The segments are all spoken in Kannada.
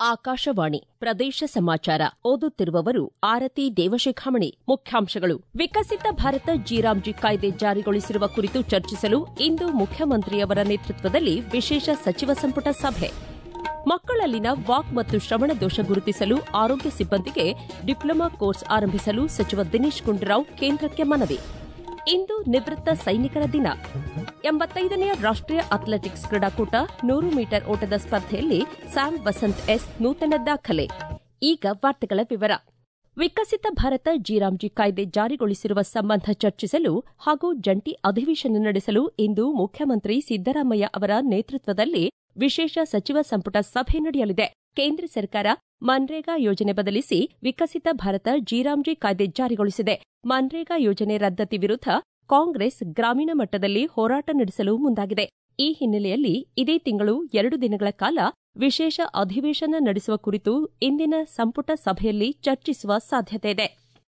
ಆಕಾಶವಾಣಿ ಪ್ರದೇಶ ಸಮಾಚಾರ ಓದುತ್ತಿರುವವರು ಆರತಿ ದೇವಶಿಖಾಮಣಿ ಮುಖ್ಯಾಂಶಗಳು ವಿಕಸಿತ ಭಾರತ ಜಿರಾಮ್ಜಿ ಕಾಯ್ದೆ ಜಾರಿಗೊಳಿಸಿರುವ ಕುರಿತು ಚರ್ಚಿಸಲು ಇಂದು ಮುಖ್ಯಮಂತ್ರಿಯವರ ನೇತೃತ್ವದಲ್ಲಿ ವಿಶೇಷ ಸಚಿವ ಸಂಪುಟ ಸಭೆ ಮಕ್ಕಳಲ್ಲಿನ ವಾಕ್ ಮತ್ತು ಶ್ರವಣ ದೋಷ ಗುರುತಿಸಲು ಆರೋಗ್ಯ ಸಿಬ್ಬಂದಿಗೆ ಡಿಪ್ಲೊಮಾ ಕೋರ್ಸ್ ಆರಂಭಿಸಲು ಸಚಿವ ದಿನೇಶ್ ಗುಂಡೂರಾವ್ ಕೇಂದ್ರಕ್ಕೆ ಮನವಿ ಇಂದು ನಿವೃತ್ತ ಸೈನಿಕರ ದಿನ ಎಂಬತ್ತೈದನೆಯ ರಾಷ್ಟೀಯ ಅಥ್ಲೆಟಿಕ್ಸ್ ಕ್ರೀಡಾಕೂಟ ನೂರು ಮೀಟರ್ ಓಟದ ಸ್ಪರ್ಧೆಯಲ್ಲಿ ಸ್ಯಾಮ್ ವಸಂತ್ ಎಸ್ ನೂತನ ದಾಖಲೆ ಈಗ ವಾರ್ತೆಗಳ ವಿವರ ವಿಕಸಿತ ಭಾರತ ಜಿರಾಮ್ಜಿ ಕಾಯ್ದೆ ಜಾರಿಗೊಳಿಸಿರುವ ಸಂಬಂಧ ಚರ್ಚಿಸಲು ಹಾಗೂ ಜಂಟಿ ಅಧಿವೇಶನ ನಡೆಸಲು ಇಂದು ಮುಖ್ಯಮಂತ್ರಿ ಸಿದ್ದರಾಮಯ್ಯ ಅವರ ನೇತೃತ್ವದಲ್ಲಿ ವಿಶೇಷ ಸಚಿವ ಸಂಪುಟ ಸಭೆ ನಡೆಯಲಿದೆ ಕೇಂದ್ರ ಸರ್ಕಾರ ಮನ್ರೇಗಾ ಯೋಜನೆ ಬದಲಿಸಿ ವಿಕಸಿತ ಭಾರತ ಜಿರಾಮ್ಜಿ ಕಾಯ್ದೆ ಜಾರಿಗೊಳಿಸಿದೆ ಮನ್ರೇಗಾ ಯೋಜನೆ ರದ್ದತಿ ವಿರುದ್ಧ ಕಾಂಗ್ರೆಸ್ ಗ್ರಾಮೀಣ ಮಟ್ಟದಲ್ಲಿ ಹೋರಾಟ ನಡೆಸಲು ಮುಂದಾಗಿದೆ ಈ ಹಿನ್ನೆಲೆಯಲ್ಲಿ ಇದೇ ತಿಂಗಳು ಎರಡು ದಿನಗಳ ಕಾಲ ವಿಶೇಷ ಅಧಿವೇಶನ ನಡೆಸುವ ಕುರಿತು ಇಂದಿನ ಸಂಪುಟ ಸಭೆಯಲ್ಲಿ ಚರ್ಚಿಸುವ ಸಾಧ್ಯತೆಯಿದೆ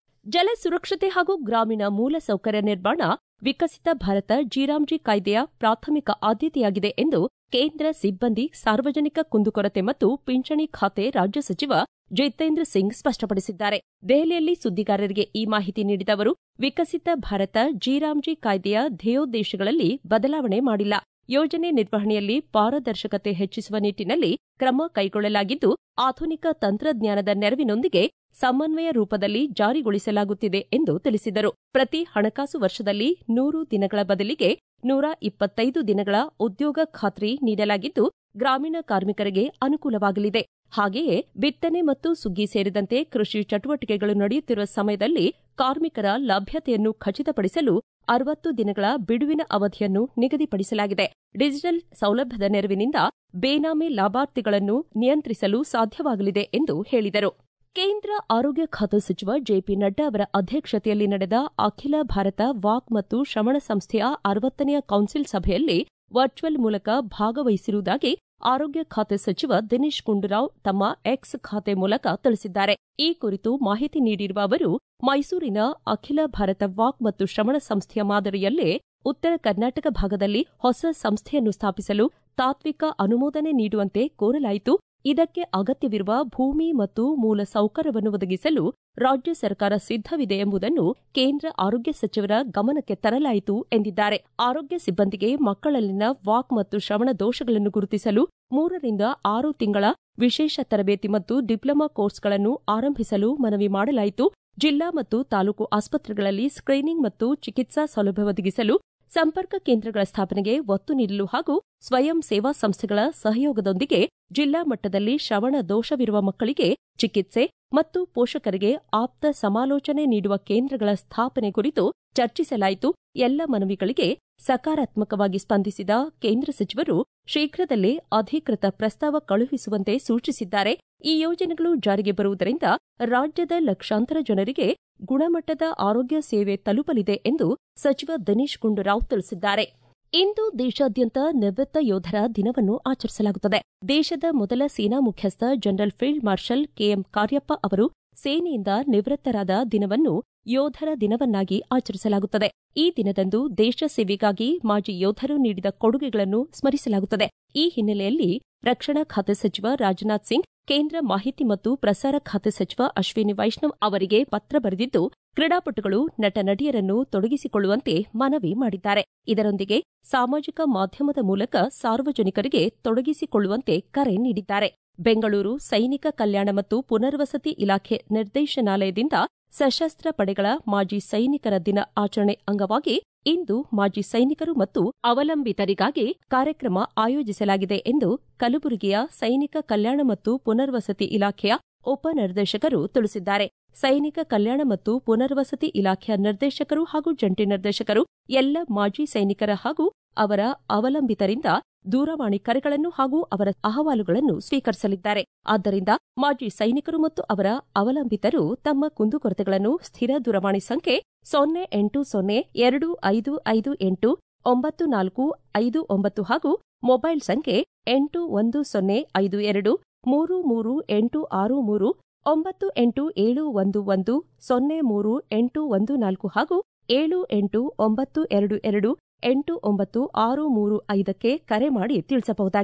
ಜಲ ಸುರಕ್ಷತೆ ಹಾಗೂ ಗ್ರಾಮೀಣ ಮೂಲಸೌಕರ್ಯ ನಿರ್ಮಾಣ ವಿಕಸಿತ ಭಾರತ ಜಿರಾಮ್ಜಿ ಕಾಯ್ದೆಯ ಪ್ರಾಥಮಿಕ ಆದ್ಯತೆಯಾಗಿದೆ ಎಂದು ಕೇಂದ್ರ ಸಿಬ್ಬಂದಿ ಸಾರ್ವಜನಿಕ ಕುಂದುಕೊರತೆ ಮತ್ತು ಪಿಂಚಣಿ ಖಾತೆ ರಾಜ್ಯ ಸಚಿವ ಜಿತೇಂದ್ರ ಸಿಂಗ್ ಸ್ಪಷ್ಟಪಡಿಸಿದ್ದಾರೆ ದೆಹಲಿಯಲ್ಲಿ ಸುದ್ದಿಗಾರರಿಗೆ ಈ ಮಾಹಿತಿ ನೀಡಿದ ಅವರು ವಿಕಸಿತ ಭಾರತ ಜಿರಾಮ್ಜಿ ಕಾಯ್ದೆಯ ಧ್ಯೇಯೋದ್ದೇಶಗಳಲ್ಲಿ ಬದಲಾವಣೆ ಮಾಡಿಲ್ಲ ಯೋಜನೆ ನಿರ್ವಹಣೆಯಲ್ಲಿ ಪಾರದರ್ಶಕತೆ ಹೆಚ್ಚಿಸುವ ನಿಟ್ಟಿನಲ್ಲಿ ಕ್ರಮ ಕೈಗೊಳ್ಳಲಾಗಿದ್ದು ಆಧುನಿಕ ತಂತ್ರಜ್ಞಾನದ ನೆರವಿನೊಂದಿಗೆ ಸಮನ್ವಯ ರೂಪದಲ್ಲಿ ಜಾರಿಗೊಳಿಸಲಾಗುತ್ತಿದೆ ಎಂದು ತಿಳಿಸಿದರು ಪ್ರತಿ ಹಣಕಾಸು ವರ್ಷದಲ್ಲಿ ನೂರು ದಿನಗಳ ಬದಲಿಗೆ ನೂರ ಇಪ್ಪತ್ತೈದು ದಿನಗಳ ಉದ್ಯೋಗ ಖಾತ್ರಿ ನೀಡಲಾಗಿದ್ದು ಗ್ರಾಮೀಣ ಕಾರ್ಮಿಕರಿಗೆ ಅನುಕೂಲವಾಗಲಿದೆ ಹಾಗೆಯೇ ಬಿತ್ತನೆ ಮತ್ತು ಸುಗ್ಗಿ ಸೇರಿದಂತೆ ಕೃಷಿ ಚಟುವಟಿಕೆಗಳು ನಡೆಯುತ್ತಿರುವ ಸಮಯದಲ್ಲಿ ಕಾರ್ಮಿಕರ ಲಭ್ಯತೆಯನ್ನು ಖಚಿತಪಡಿಸಲು ಅರವತ್ತು ದಿನಗಳ ಬಿಡುವಿನ ಅವಧಿಯನ್ನು ನಿಗದಿಪಡಿಸಲಾಗಿದೆ ಡಿಜಿಟಲ್ ಸೌಲಭ್ಯದ ನೆರವಿನಿಂದ ಬೇನಾಮಿ ಲಾಭಾರ್ಥಿಗಳನ್ನು ನಿಯಂತ್ರಿಸಲು ಸಾಧ್ಯವಾಗಲಿದೆ ಎಂದು ಹೇಳಿದರು ಕೇಂದ್ರ ಆರೋಗ್ಯ ಖಾತೆ ಸಚಿವ ಜೆಪಿ ನಡ್ಡಾ ಅವರ ಅಧ್ಯಕ್ಷತೆಯಲ್ಲಿ ನಡೆದ ಅಖಿಲ ಭಾರತ ವಾಕ್ ಮತ್ತು ಶ್ರವಣ ಸಂಸ್ಥೆಯ ಅರವತ್ತನೆಯ ಕೌನ್ಸಿಲ್ ಸಭೆಯಲ್ಲಿ ವರ್ಚುವಲ್ ಮೂಲಕ ಭಾಗವಹಿಸಿರುವುದಾಗಿ ಆರೋಗ್ಯ ಖಾತೆ ಸಚಿವ ದಿನೇಶ್ ಗುಂಡೂರಾವ್ ತಮ್ಮ ಎಕ್ಸ್ ಖಾತೆ ಮೂಲಕ ತಿಳಿಸಿದ್ದಾರೆ ಈ ಕುರಿತು ಮಾಹಿತಿ ನೀಡಿರುವ ಅವರು ಮೈಸೂರಿನ ಅಖಿಲ ಭಾರತ ವಾಕ್ ಮತ್ತು ಶ್ರವಣ ಸಂಸ್ಥೆಯ ಮಾದರಿಯಲ್ಲೇ ಉತ್ತರ ಕರ್ನಾಟಕ ಭಾಗದಲ್ಲಿ ಹೊಸ ಸಂಸ್ಥೆಯನ್ನು ಸ್ಥಾಪಿಸಲು ತಾತ್ವಿಕ ಅನುಮೋದನೆ ನೀಡುವಂತೆ ಕೋರಲಾಯಿತು ಇದಕ್ಕೆ ಅಗತ್ಯವಿರುವ ಭೂಮಿ ಮತ್ತು ಮೂಲ ಸೌಕರ್ಯವನ್ನು ಒದಗಿಸಲು ರಾಜ್ಯ ಸರ್ಕಾರ ಸಿದ್ದವಿದೆ ಎಂಬುದನ್ನು ಕೇಂದ್ರ ಆರೋಗ್ಯ ಸಚಿವರ ಗಮನಕ್ಕೆ ತರಲಾಯಿತು ಎಂದಿದ್ದಾರೆ ಆರೋಗ್ಯ ಸಿಬ್ಬಂದಿಗೆ ಮಕ್ಕಳಲ್ಲಿನ ವಾಕ್ ಮತ್ತು ಶ್ರವಣ ದೋಷಗಳನ್ನು ಗುರುತಿಸಲು ಮೂರರಿಂದ ಆರು ತಿಂಗಳ ವಿಶೇಷ ತರಬೇತಿ ಮತ್ತು ಡಿಪ್ಲೊಮಾ ಕೋರ್ಸ್ಗಳನ್ನು ಆರಂಭಿಸಲು ಮನವಿ ಮಾಡಲಾಯಿತು ಜಿಲ್ಲಾ ಮತ್ತು ತಾಲೂಕು ಆಸ್ಪತ್ರೆಗಳಲ್ಲಿ ಸ್ಕ್ರೀನಿಂಗ್ ಮತ್ತು ಚಿಕಿತ್ಸಾ ಸೌಲಭ್ಯ ಒದಗಿಸಲು ಸಂಪರ್ಕ ಕೇಂದ್ರಗಳ ಸ್ಥಾಪನೆಗೆ ಒತ್ತು ನೀಡಲು ಹಾಗೂ ಸ್ವಯಂ ಸೇವಾ ಸಂಸ್ಥೆಗಳ ಸಹಯೋಗದೊಂದಿಗೆ ಜಿಲ್ಲಾ ಮಟ್ಟದಲ್ಲಿ ಶ್ರವಣ ದೋಷವಿರುವ ಮಕ್ಕಳಿಗೆ ಚಿಕಿತ್ಸೆ ಮತ್ತು ಪೋಷಕರಿಗೆ ಆಪ್ತ ಸಮಾಲೋಚನೆ ನೀಡುವ ಕೇಂದ್ರಗಳ ಸ್ಥಾಪನೆ ಕುರಿತು ಚರ್ಚಿಸಲಾಯಿತು ಎಲ್ಲ ಮನವಿಗಳಿಗೆ ಸಕಾರಾತ್ಮಕವಾಗಿ ಸ್ಪಂದಿಸಿದ ಕೇಂದ್ರ ಸಚಿವರು ಶೀಘ್ರದಲ್ಲೇ ಅಧಿಕೃತ ಪ್ರಸ್ತಾವ ಕಳುಹಿಸುವಂತೆ ಸೂಚಿಸಿದ್ದಾರೆ ಈ ಯೋಜನೆಗಳು ಜಾರಿಗೆ ಬರುವುದರಿಂದ ರಾಜ್ಯದ ಲಕ್ಷಾಂತರ ಜನರಿಗೆ ಗುಣಮಟ್ಟದ ಆರೋಗ್ಯ ಸೇವೆ ತಲುಪಲಿದೆ ಎಂದು ಸಚಿವ ದಿನೇಶ್ ಗುಂಡೂರಾವ್ ತಿಳಿಸಿದ್ದಾರೆ ಇಂದು ದೇಶಾದ್ಯಂತ ನಿವೃತ್ತ ಯೋಧರ ದಿನವನ್ನು ಆಚರಿಸಲಾಗುತ್ತದೆ ದೇಶದ ಮೊದಲ ಸೇನಾ ಮುಖ್ಯಸ್ಥ general field marshal K M Cariappa ಅವರು ಸೇನೆಯಿಂದ ನಿವೃತ್ತರಾದ ದಿನವನ್ನು ಯೋಧರ ದಿನವನ್ನಾಗಿ ಆಚರಿಸಲಾಗುತ್ತದೆ ಈ ದಿನದಂದು ದೇಶ ಸೇವೆಗಾಗಿ ಮಾಜಿ ಯೋಧರು ನೀಡಿದ ಕೊಡುಗೆಗಳನ್ನು ಸ್ಮರಿಸಲಾಗುತ್ತದೆ ಈ ಹಿನ್ನೆಲೆಯಲ್ಲಿ ರಕ್ಷಣಾ ಖಾತೆ ಸಚಿವ ರಾಜನಾಥ್ ಸಿಂಗ್ ಕೇಂದ್ರ ಮಾಹಿತಿ ಮತ್ತು ಪ್ರಸಾರ ಖಾತೆ ಸಚಿವ ಅಶ್ವಿನಿ ವೈಷ್ಣವ್ ಅವರಿಗೆ ಪತ್ರ ಬರೆದಿದ್ದು ಕ್ರೀಡಾಪಟುಗಳು ನಟ ನಟಿಯರನ್ನು ತೊಡಗಿಸಿಕೊಳ್ಳುವಂತೆ ಮನವಿ ಮಾಡಿದ್ದಾರೆ ಇದರೊಂದಿಗೆ ಸಾಮಾಜಿಕ ಮಾಧ್ಯಮದ ಮೂಲಕ ಸಾರ್ವಜನಿಕರಿಗೆ ತೊಡಗಿಸಿಕೊಳ್ಳುವಂತೆ ಕರೆ ನೀಡಿದ್ದಾರೆ ಬೆಂಗಳೂರು ಸೈನಿಕ ಕಲ್ಯಾಣ ಮತ್ತು ಪುನರ್ವಸತಿ ಇಲಾಖೆ ನಿರ್ದೇಶನಾಲಯದಿಂದ ಸಶಸ್ತ್ರ ಪಡೆಗಳ ಮಾಜಿ ಸೈನಿಕರ ದಿನ ಆಚರಣೆ ಅಂಗವಾಗಿ ಇಂದು ಮಾಜಿ ಸೈನಿಕರು ಮತ್ತು ಅವಲಂಬಿತರಿಗಾಗಿ ಕಾರ್ಯಕ್ರಮ ಆಯೋಜಿಸಲಾಗಿದೆ ಎಂದು ಕಲಬುರಗಿಯ ಸೈನಿಕ ಕಲ್ಯಾಣ ಮತ್ತು ಪುನರ್ವಸತಿ ಇಲಾಖೆಯ ಉಪನಿರ್ದೇಶಕರು ತಿಳಿಸಿದ್ದಾರೆ ಸೈನಿಕ ಕಲ್ಯಾಣ ಮತ್ತು ಪುನರ್ವಸತಿ ಇಲಾಖೆಯ ನಿರ್ದೇಶಕರು ಹಾಗೂ ಜಂಟಿ ನಿರ್ದೇಶಕರು ಎಲ್ಲ ಮಾಜಿ ಸೈನಿಕರ ಹಾಗೂ ಅವರ ಅವಲಂಬಿತರಿಂದ ದೂರವಾಣಿ ಕರೆಗಳನ್ನು ಹಾಗೂ ಅವರ ಅಹವಾಲುಗಳನ್ನು ಸ್ವೀಕರಿಸಲಿದ್ದಾರೆ ಆದ್ದರಿಂದ ಮಾಜಿ ಸೈನಿಕರು ಮತ್ತು ಅವರ ಅವಲಂಬಿತರು ತಮ್ಮ ಕುಂದುಕೊರತೆಗಳನ್ನು ಸ್ಥಿರ ದೂರವಾಣಿ ಸಂಖ್ಯೆ ಸೊನ್ನೆ ಎಂಟು ಸೊನ್ನೆ ಎರಡು ಐದು ಐದು ಎಂಟು ಒಂಬತ್ತು ನಾಲ್ಕು ಐದು ಒಂಬತ್ತು ಹಾಗೂ ಮೊಬೈಲ್ ಸಂಖ್ಯೆ ಎಂಟು ಒಂದು ಸೊನ್ನೆ ಐದು ಎರಡು ಮೂರು ಮೂರು ಎಂಟು ಆರು ಮೂರು ಒಂಬತ್ತು ಎಂಟು ಏಳು ಒಂದು ಒಂದು ಸೊನ್ನೆ ಮೂರು ಎಂಟು ಒಂದು ನಾಲ್ಕು ಹಾಗೂ ಏಳು ಎಂಟು ಒಂಬತ್ತು ಎರಡು ಎರಡು ಎಂಟು ಒಂಬತ್ತು ಆರು ಮೂರು ಐದಕ್ಕೆ ಕರೆ ಮಾಡಿ ತಿಳಿಸಬಹುದಾಗಿದೆ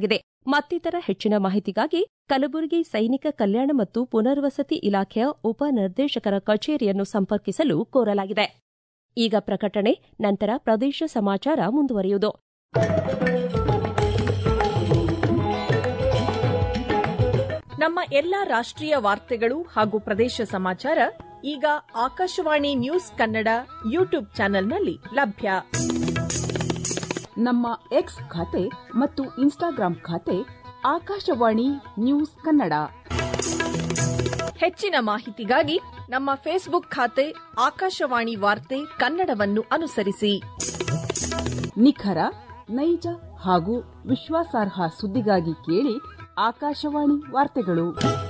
ಮತ್ತಿತರ ಹೆಚ್ಚಿನ ಮಾಹಿತಿಗಾಗಿ ಕಲಬುರಗಿ ಸೈನಿಕ ಕಲ್ಯಾಣ ಮತ್ತು ಪುನರ್ವಸತಿ ಇಲಾಖೆಯ ಉಪನಿರ್ದೇಶಕರ ಕಚೇರಿಯನ್ನು ಸಂಪರ್ಕಿಸಲು ಕೋರಲಾಗಿದೆ ಈಗ ಪ್ರಕಟಣೆ ನಂತರ ಪ್ರದೇಶ ಸಮಾಚಾರ ಮುಂದುವರಿಯುವುದು ನಮ್ಮ ಎಲ್ಲಾ ರಾಷ್ಟ್ರೀಯ ವಾರ್ತೆಗಳು ಹಾಗೂ ಪ್ರದೇಶ ಸಮಾಚಾರ ಈಗ ಆಕಾಶವಾಣಿ ನ್ಯೂಸ್ ಕನ್ನಡ ಯೂಟ್ಯೂಬ್ ಚಾನೆಲ್ನಲ್ಲಿ ಲಭ್ಯ ನಮ್ಮ ಎಕ್ಸ್ ಖಾತೆ ಮತ್ತು ಇನ್ಸ್ಟಾಗ್ರಾಂ ಖಾತೆ ಆಕಾಶವಾಣಿ ನ್ಯೂಸ್ ಕನ್ನಡ ಹೆಚ್ಚಿನ ಮಾಹಿತಿಗಾಗಿ ನಮ್ಮ ಫೇಸ್ಬುಕ್ ಖಾತೆ ಆಕಾಶವಾಣಿ ವಾರ್ತೆ ಕನ್ನಡವನ್ನು ಅನುಸರಿಸಿ ನಿಖರ ನೈಜ ಹಾಗೂ ವಿಶ್ವಾಸಾರ್ಹ ಸುದ್ದಿಗಾಗಿ ಕೇಳಿ ಆಕಾಶವಾಣಿ ವಾರ್ತೆಗಳು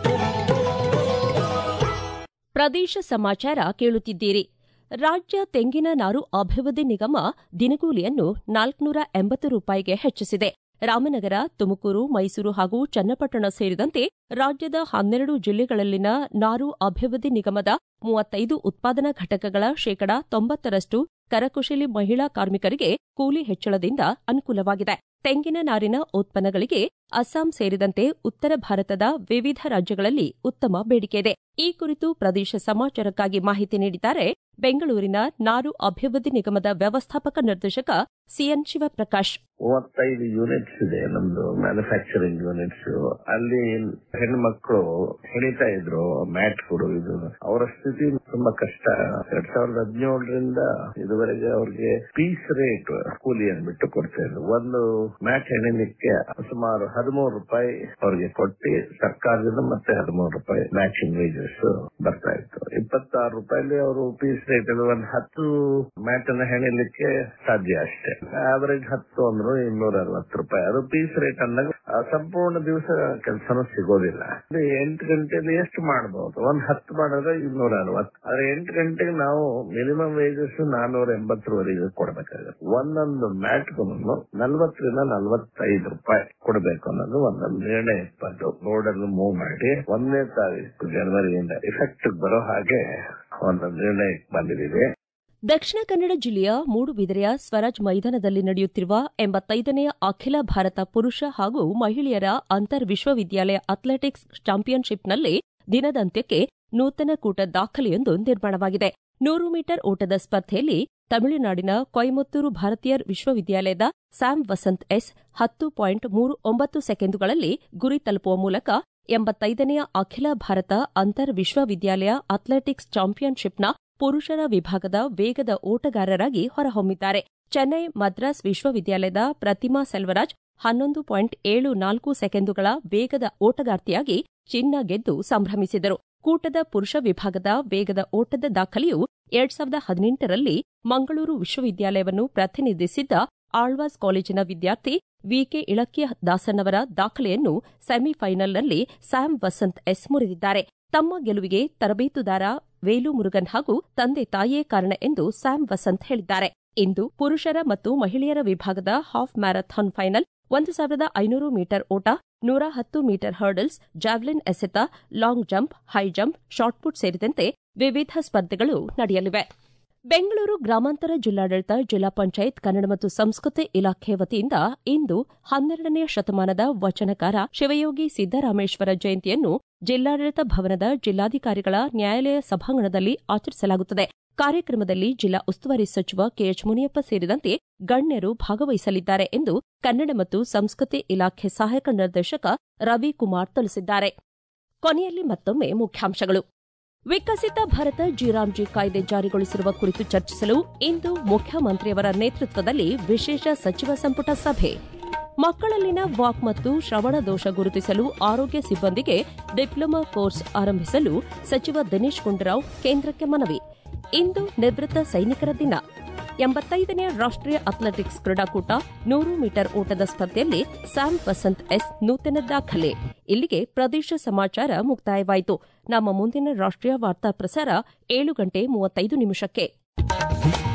ಪ್ರದೇಶ ಸಮಾಚಾರ ಕೇಳುತ್ತಿದ್ದೀರಿ ರಾಜ್ಯ ತೆಂಗಿನ ನಾರು ಅಭಿವೃದ್ಧಿ ನಿಗಮ ದಿನಗೂಲಿಯನ್ನು ನಾಲ್ಕುನೂರ ಎಂಬತ್ತು ರೂಪಾಯಿಗೆ ಹೆಚ್ಚಿಸಿದೆ ರಾಮನಗರ ತುಮಕೂರು ಮೈಸೂರು ಹಾಗೂ ಚನ್ನಪಟ್ಟಣ ಸೇರಿದಂತೆ ರಾಜ್ಯದ ಹನ್ನೆರಡು ಜಿಲ್ಲೆಗಳಲ್ಲಿನ ನಾರು ಅಭಿವೃದ್ಧಿ ನಿಗಮದ ಮೂವತ್ತೈದು ಉತ್ಪಾದನಾ ಘಟಕಗಳ ಶೇಕಡಾ ತೊಂಬತ್ತರಷ್ಟು ಕರಕುಶಲಿ ಮಹಿಳಾ ಕಾರ್ಮಿಕರಿಗೆ ಕೂಲಿ ಹೆಚ್ಚಳದಿಂದ ಅನುಕೂಲವಾಗಿದೆ ತೆಂಗಿನ ನಾರಿನ ಉತ್ಪನ್ನಗಳಿಗೆ ಅಸ್ಸಾಂ ಸೇರಿದಂತೆ ಉತ್ತರ ಭಾರತದ ವಿವಿಧ ರಾಜ್ಯಗಳಲ್ಲಿ ಉತ್ತಮ ಬೇಡಿಕೆಯಿದೆ ಈ ಕುರಿತು ಪ್ರದೇಶ ಸಮಾಚಾರಕ್ಕಾಗಿ ಮಾಹಿತಿ ನೀಡಿದ್ದಾರೆ ಬೆಂಗಳೂರಿನ ನಾರು ಅಭಿವೃದ್ಧಿ ನಿಗಮದ ವ್ಯವಸ್ಥಾಪಕ ನಿರ್ದೇಶಕ ಸಿಎನ್ ಶಿವಪ್ರಕಾಶ್ ಮೂವತ್ತೈದು ಯೂನಿಟ್ಸ್ ಇದೆ ನಮ್ದು ಮ್ಯಾನುಫ್ಯಾಕ್ಚರಿಂಗ್ ಯೂನಿಟ್ಸ್ ಅಲ್ಲಿ ಹೆಣ್ಮಕ್ಳು ಹೆಣಿತಾ ಇದ್ರು ಮ್ಯಾಟ್ ಕೊಡು ಇದು ಅವರ ಸ್ಥಿತಿ ತುಂಬಾ ಕಷ್ಟ ಎರಡ್ ಸಾವಿರದ ಹದಿನೇಳರಿಂದ ಇದುವರೆಗೆ ಅವ್ರಿಗೆ ಪೀಸ್ ರೇಟ್ ಕೂಲಿ ಅಂದ್ಬಿಟ್ಟು ಕೊಡ್ತಾ ಇದ್ರು ಒಂದು ಮ್ಯಾಟ್ ಹೆಣಿಲಿಕ್ಕೆ ಸುಮಾರು ಹದಿಮೂರು ರೂಪಾಯಿ ಅವ್ರಿಗೆ ಕೊಟ್ಟು ಸರ್ಕಾರದಿಂದ ಮತ್ತೆ ಹದಿಮೂರು ರೂಪಾಯಿ ಮ್ಯಾಚಿಂಗ್ ವೇಜಸ್ ಬರ್ತಾ ಇತ್ತು ಇಪ್ಪತ್ತಾರು ರೂಪಾಯಿಲಿ ಅವರು ಪೀಸ್ ರೇಟ್ ಒಂದು ಹತ್ತು ಮ್ಯಾಟ್ ಅನ್ನ ಹೆಣಿಲಿಕ್ಕೆ ಸಾಧ್ಯ ಅಷ್ಟೇ ಆವರೇಜ್ ಹತ್ತು ಅಂದ್ರು ಇನ್ನೂರ ಅರವತ್ತು ರೂಪಾಯಿ ಅದು ಪೀಸ್ ರೇಟ್ ಅಂದಾಗ ಆ ಸಂಪೂರ್ಣ ದಿವಸ ಕೆಲಸನೂ ಸಿಗೋದಿಲ್ಲ ಅದು ಎಂಟು ಗಂಟೆಯಲ್ಲಿ ಎಷ್ಟು ಮಾಡಬಹುದು ಒಂದ್ ಹತ್ತು ಮಾಡಿದ್ರೆ ಇನ್ನೂರ ಅರವತ್ತು ಆದ್ರೆ ಎಂಟು ಗಂಟೆಗೆ ನಾವು ಮಿನಿಮಮ್ ವೇಜಸ್ ನಾನೂರ ಎಂಬತ್ತರವರೆಗೆ ಕೊಡ್ಬೇಕಾಗುತ್ತೆ ಒಂದೊಂದು ಮ್ಯಾಟ್ಗೂ ನಲ್ವತ್ತರಿಂದ ನಲ್ವತ್ತೈದು ರೂಪಾಯಿ ಕೊಡಬೇಕು ಅನ್ನೋದು ಒಂದೊಂದು ನಿರ್ಣಯ ಇಪ್ಪತ್ತು ರೋಡಲ್ಲಿ ಮೂವ್ ಮಾಡಿ ಒಂದನೇ ತಾರೀಕು ಜನವರಿಯಿಂದ ಎಫೆಕ್ಟ್ ಬರೋ ಹಾಗೆ ಒಂದು ನಿರ್ಣಯಕ್ಕೆ ಬಂದಿದೆ ದಕ್ಷಿಣ ಕನ್ನಡ ಜಿಲ್ಲೆಯ ಮೂಡುಬಿದಿರೆಯ ಸ್ವರಾಜ್ ಮೈದಾನದಲ್ಲಿ ನಡೆಯುತ್ತಿರುವ ಎಂಬತ್ತೈದನೆಯ ಅಖಿಲ ಭಾರತ ಪುರುಷ ಹಾಗೂ ಮಹಿಳೆಯರ ಅಂತರ್ ವಿಶ್ವವಿದ್ಯಾಲಯ ಅಥ್ಲೆಟಿಕ್ಸ್ ಚಾಂಪಿಯನ್ಶಿಪ್ನಲ್ಲಿ ದಿನದಂತ್ಯಕ್ಕೆ ನೂತನ ಕೂಟ ದಾಖಲೆಯೊಂದು ನಿರ್ಮಾಣವಾಗಿದೆ ನೂರು ಮೀಟರ್ ಓಟದ ಸ್ಪರ್ಧೆಯಲ್ಲಿ ತಮಿಳುನಾಡಿನ ಕೊಯಮತ್ತೂರು ಭಾರತೀಯರ್ ವಿಶ್ವವಿದ್ಯಾಲಯದ ಸ್ಯಾಮ್ ವಸಂತ್ ಎಸ್ ಹತ್ತು ಪಾಯಿಂಟ್ ಮೂರು ಒಂಬತ್ತು ಸೆಕೆಂಡುಗಳಲ್ಲಿ ಗುರಿ ತಲುಪುವ ಮೂಲಕ ಎಂಬತ್ತೈದನೆಯ ಅಖಿಲ ಭಾರತ ಅಂತರ್ ವಿಶ್ವವಿದ್ಯಾಲಯ ಅಥ್ಲೆಟಿಕ್ಸ್ ಚಾಂಪಿಯನ್ಶಿಪ್ನ ಪುರುಷರ ವಿಭಾಗದ ವೇಗದ ಓಟಗಾರರಾಗಿ ಹೊರಹೊಮ್ಮಿದ್ದಾರೆ ಚೆನ್ನೈ ಮದ್ರಾಸ್ ವಿಶ್ವವಿದ್ಯಾಲಯದ ಪ್ರತಿಮಾ ಸೆಲ್ವರಾಜ್ ಹನ್ನೊಂದು ಪಾಯಿಂಟ್ ಏಳು ನಾಲ್ಕು ಸೆಕೆಂಡುಗಳ ವೇಗದ ಓಟಗಾರ್ತಿಯಾಗಿ ಚಿನ್ನ ಗೆದ್ದು ಸಂಭ್ರಮಿಸಿದರು ಕೂಟದ ಪುರುಷ ವಿಭಾಗದ ವೇಗದ ಓಟದ ದಾಖಲೆಯು ಎರಡ್ ಸಾವಿರದ ಹದಿನೆಂಟರಲ್ಲಿ ಮಂಗಳೂರು ವಿಶ್ವವಿದ್ಯಾಲಯವನ್ನು ಪ್ರತಿನಿಧಿಸಿದ್ದ ಆಳ್ವಾಸ್ ಕಾಲೇಜಿನ ವಿದ್ಯಾರ್ಥಿ ವಿಕೆ ಇಳಕ್ಯ ದಾಸನ್ನವರ ದಾಖಲೆಯನ್ನು ಸೆಮಿಫೈನಲ್ನಲ್ಲಿ ಸ್ಯಾಮ್ ವಸಂತ್ ಎಸ್ ಮುರಿದಿದ್ದಾರೆ ತಮ್ಮ ಗೆಲುವಿಗೆ ತರಬೇತುದಾರ ವೇಲು ಮುರುಗನ್ ಹಾಗೂ ತಂದೆ ತಾಯಿಯೇ ಕಾರಣ ಎಂದು ಸ್ಯಾಮ್ ವಸಂತ್ ಹೇಳಿದ್ದಾರೆ ಇಂದು ಪುರುಷರ ಮತ್ತು ಮಹಿಳೆಯರ ವಿಭಾಗದ ಹಾಫ್ ಮ್ಯಾರಥಾನ್ ಫೈನಲ್ ಒಂದು ಸಾವಿರದ ಐನೂರು ಮೀಟರ್ ಓಟ ನೂರ ಹತ್ತು ಮೀಟರ್ ಹರ್ಡಲ್ಸ್ ಜಾವ್ಲಿನ್ ಎಸೆತ long jump high jump shot put ಸೇರಿದಂತೆ ವಿವಿಧ ಸ್ಪರ್ಧೆಗಳು ನಡೆಯಲಿವೆ ಬೆಂಗಳೂರು ಗ್ರಾಮಾಂತರ ಜಿಲ್ಲಾಡಳಿತ ಜಿಲ್ಲಾ ಪಂಚಾಯತ್ ಕನ್ನಡ ಮತ್ತು ಸಂಸ್ಕೃತಿ ಇಲಾಖೆ ವತಿಯಿಂದ ಇಂದು ಹನ್ನೆರಡನೆಯ ಶತಮಾನದ ವಚನಕಾರ ಶಿವಯೋಗಿ ಸಿದ್ದರಾಮೇಶ್ವರ ಜಯಂತಿಯನ್ನು ಜಿಲ್ಲಾಡಳಿತ ಭವನದ ಜಿಲ್ಲಾಧಿಕಾರಿಗಳ ನ್ಯಾಯಾಲಯ ಸಭಾಂಗಣದಲ್ಲಿ ಆಚರಿಸಲಾಗುತ್ತದೆ ಕಾರ್ಯಕ್ರಮದಲ್ಲಿ ಜಿಲ್ಲಾ ಉಸ್ತುವಾರಿ ಸಚಿವ ಕೆಎಚ್ ಮುನಿಯಪ್ಪ ಸೇರಿದಂತೆ ಗಣ್ಯರು ಭಾಗವಹಿಸಲಿದ್ದಾರೆ ಎಂದು ಕನ್ನಡ ಮತ್ತು ಸಂಸ್ಕೃತಿ ಇಲಾಖೆ ಸಹಾಯಕ ನಿರ್ದೇಶಕ ರವಿಕುಮಾರ್ ತಿಳಿಸಿದ್ದಾರೆ ಕೊನೆಯಲ್ಲಿ ಮತ್ತೊಮ್ಮೆ ಮುಖ್ಯಾಂಶಗಳು ವಿಕಸಿತ ಭಾರತ ಜಿರಾಮ್ಜಿ ಕಾಯ್ದೆ ಜಾರಿಗೊಳಿಸಿರುವ ಕುರಿತು ಚರ್ಚಿಸಲು ಇಂದು ಮುಖ್ಯಮಂತ್ರಿಯವರ ನೇತೃತ್ವದಲ್ಲಿ ವಿಶೇಷ ಸಚಿವ ಸಂಪುಟ ಸಭೆ ಮಕ್ಕಳಲ್ಲಿನ ವಾಕ್ ಮತ್ತು ಶ್ರವಣ ದೋಷ ಗುರುತಿಸಲು ಆರೋಗ್ಯ ಸಿಬ್ಬಂದಿಗೆ ಡಿಪ್ಲೊಮಾ ಕೋರ್ಸ್ ಆರಂಭಿಸಲು ಸಚಿವ ದಿನೇಶ್ ಗುಂಡೂರಾವ್ ಕೇಂದ್ರಕ್ಕೆ ಮನವಿ ಇಂದು ನಿವೃತ್ತ ಸೈನಿಕರ ದಿನ ಎಂಬತ್ತೈದನೇ ರಾಷ್ಟೀಯ ಅಥ್ಲೆಟಿಕ್ಸ್ ಕ್ರೀಡಾಕೂಟ ನೂರು ಮೀಟರ್ ಓಟದ ಸ್ಪರ್ಧೆಯಲ್ಲಿ ಸ್ಯಾಮ್ ವಸಂತ್ ಎಸ್ ನೂತನ ದಾಖಲೆ ಇಲ್ಲಿಗೆ ಪ್ರದೇಶ ಸಮಾಚಾರ ಮುಕ್ತಾಯವಾಯಿತು ನಮ್ಮ ಮುಂದಿನ ರಾಷ್ಟೀಯ ವಾರ್ತಾ ಪ್ರಸಾರ ಏಳು ಗಂಟೆ ಮೂವತ್ತೈದು ನಿಮಿಷಕ್ಕೆ